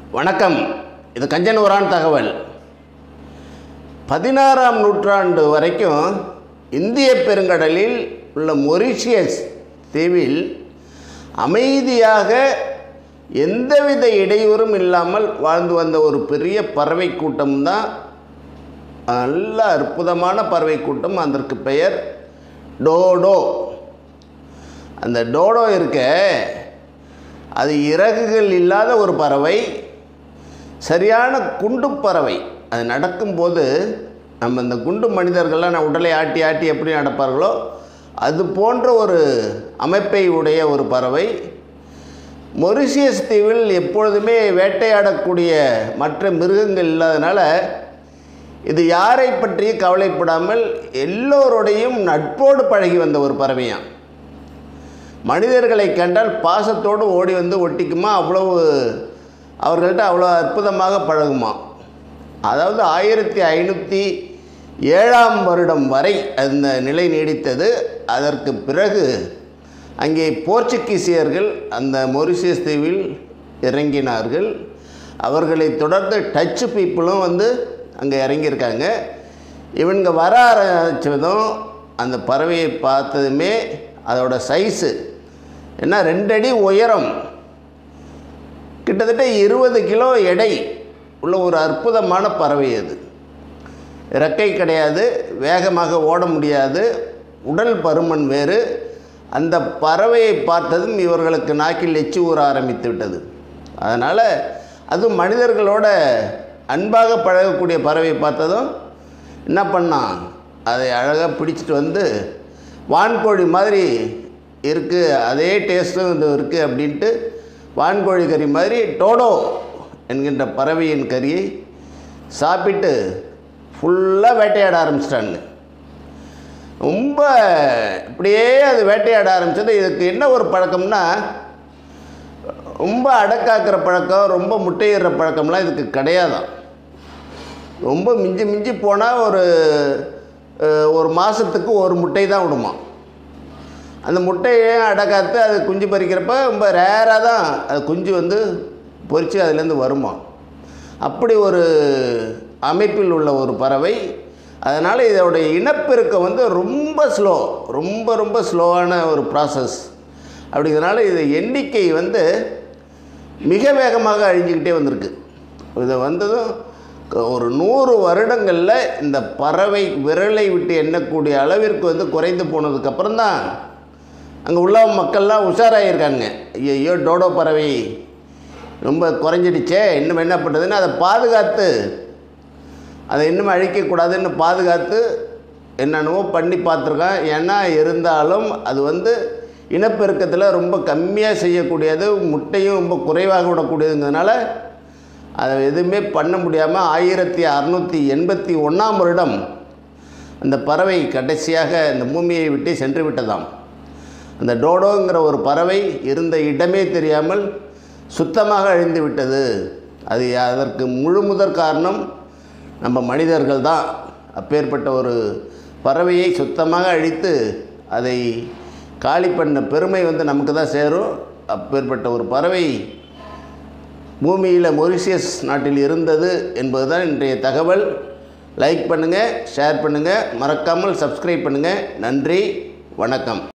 வணக்கம் இது கஞ்சனூரான் தகவல் பதினாறாம் நூற்றாண்டு வரைக்கும் இந்திய பெருங்கடலில் உள்ள மொரிஷியஸ் தீவில் அமைதியாக எந்தவித இடையூறும் இல்லாமல் வாழ்ந்து வந்த ஒரு பெரிய பறவை கூட்டம் தான் நல்ல அற்புதமான பறவை கூட்டம் அதற்கு பெயர் டோடோ அந்த டோடோ இருக்க அது இறகுகள் இல்லாத ஒரு பறவை சரியான குண்டு பறவை அது நடக்கும்போது நம்ம இந்த குண்டு மனிதர்கள்லாம் நான் உடலை ஆட்டி ஆட்டி எப்படி நடப்பார்களோ அது போன்ற ஒரு அமைப்பை உடைய ஒரு பறவை மொரிஷியஸ் தீவில் எப்பொழுதுமே வேட்டையாடக்கூடிய மற்ற மிருகங்கள் இல்லாதனால இது யாரை பற்றியும் கவலைப்படாமல் எல்லோருடையும் நட்போடு பழகி வந்த ஒரு பறவையாம் மனிதர்களை கண்டால் பாசத்தோடு ஓடி வந்து ஒட்டிக்குமா அவ்வளவு அவர்கள்ட்ட அவ்வளோ அற்புதமாக பழகுமா அதாவது ஆயிரத்தி ஐநூற்றி ஏழாம் வருடம் வரை அந்த நிலை நீடித்தது அதற்கு பிறகு அங்கே போர்ச்சுகீசியர்கள் அந்த மொரிஷியஸ் தீவில் இறங்கினார்கள் அவர்களை தொடர்ந்து டச்சு பீப்புளும் வந்து அங்கே இறங்கியிருக்காங்க இவனுங்க வர ஆரம்பித்ததும் அந்த பறவையை பார்த்ததுமே அதோட சைஸு என்ன ரெண்டடி உயரம் கிட்டத்தட்ட இருபது கிலோ எடை உள்ள ஒரு அற்புதமான பறவை அது இறக்கை கிடையாது வேகமாக ஓட முடியாது உடல் பருமன் வேறு அந்த பறவையை பார்த்ததும் இவர்களுக்கு நாக்கில் எச்சி ஊற ஆரம்பித்து விட்டது அதனால் அதுவும் மனிதர்களோட அன்பாக பழகக்கூடிய பறவையை பார்த்ததும் என்ன பண்ணான் அதை அழகாக பிடிச்சிட்டு வந்து வான்கோழி மாதிரி இருக்குது அதே டேஸ்ட்டும் இது இருக்குது அப்படின்ட்டு வான்கோழி கறி மாதிரி டோடோ என்கின்ற பறவையின் கறியை சாப்பிட்டு ஃபுல்லாக வேட்டையாட ஆரம்பிச்சிட்டானுங்க ரொம்ப இப்படியே அது வேட்டையாட ஆரம்பிச்சது இதுக்கு என்ன ஒரு பழக்கம்னா ரொம்ப அடக்காக்கிற பழக்கம் ரொம்ப முட்டையிடுற பழக்கம்லாம் இதுக்கு கிடையாதான் ரொம்ப மிஞ்சி மிஞ்சி போனால் ஒரு அஹ், ஒரு மாதத்துக்கு ஒரு முட்டை தான் விடுமா அந்த முட்டையை அடக்காத்து அது குஞ்சு பறிக்கிறப்ப ரொம்ப ரேராக தான் அது குஞ்சு வந்து பொறித்து அதுலேருந்து வருமா அப்படி ஒரு அமைப்பில் உள்ள ஒரு பறவை அதனால் இதோடைய இனப்பெருக்கம் வந்து ரொம்ப ஸ்லோ ரொம்ப ரொம்ப ஸ்லோவான ஒரு ப்ராசஸ் அப்படிங்கிறனால இது எண்ணிக்கை வந்து மிக வேகமாக அழிஞ்சிக்கிட்டே வந்திருக்கு இது வந்ததும் க- ஒரு நூறு வருடங்களில் இந்த பறவை விரலை விட்டு எண்ணக்கூடிய அளவிற்கு வந்து குறைந்து போனதுக்கப்புறம் தான் அங்கே உள்ள மக்கள்லாம் உஷாராகிருக்காங்க ஐயோ டோடோ பறவை ரொம்ப குறைஞ்சிடுச்சே இன்னும் என்ன பண்ணுறதுன்னு அதை பாதுகாத்து அதை இன்னும் அழிக்கக்கூடாதுன்னு பாதுகாத்து என்னென்னவோ பண்ணி பார்த்துருக்கான் ஏன்னா இருந்தாலும் அது வந்து இனப்பெருக்கத்தில் ரொம்ப கம்மியாக செய்யக்கூடியது முட்டையும் ரொம்ப குறைவாக விடக்கூடியதுங்கிறதுனால அதை எதுவுமே பண்ண முடியாமல் ஆயிரத்தி அறநூற்றி எண்பத்தி ஒன்றாம் வருடம் அந்த பறவை கடைசியாக இந்த பூமியை விட்டு சென்று விட்டதாம் அந்த டோடோங்கிற ஒரு பறவை இருந்த இடமே தெரியாமல் சுத்தமாக அழிந்து விட்டது அது அதற்கு முழு முதற் காரணம் நம்ம மனிதர்கள் தான் அப்பேற்பட்ட ஒரு பறவையை சுத்தமாக அழித்து அதை காலி பண்ண பெருமை வந்து நமக்கு தான் சேரும் அப்பேற்பட்ட ஒரு பறவை பூமியில் மொரிஷியஸ் நாட்டில் இருந்தது என்பதுதான் இன்றைய தகவல் லைக் பண்ணுங்கள் ஷேர் பண்ணுங்கள் மறக்காமல் சப்ஸ்கிரைப் பண்ணுங்கள் நன்றி வணக்கம்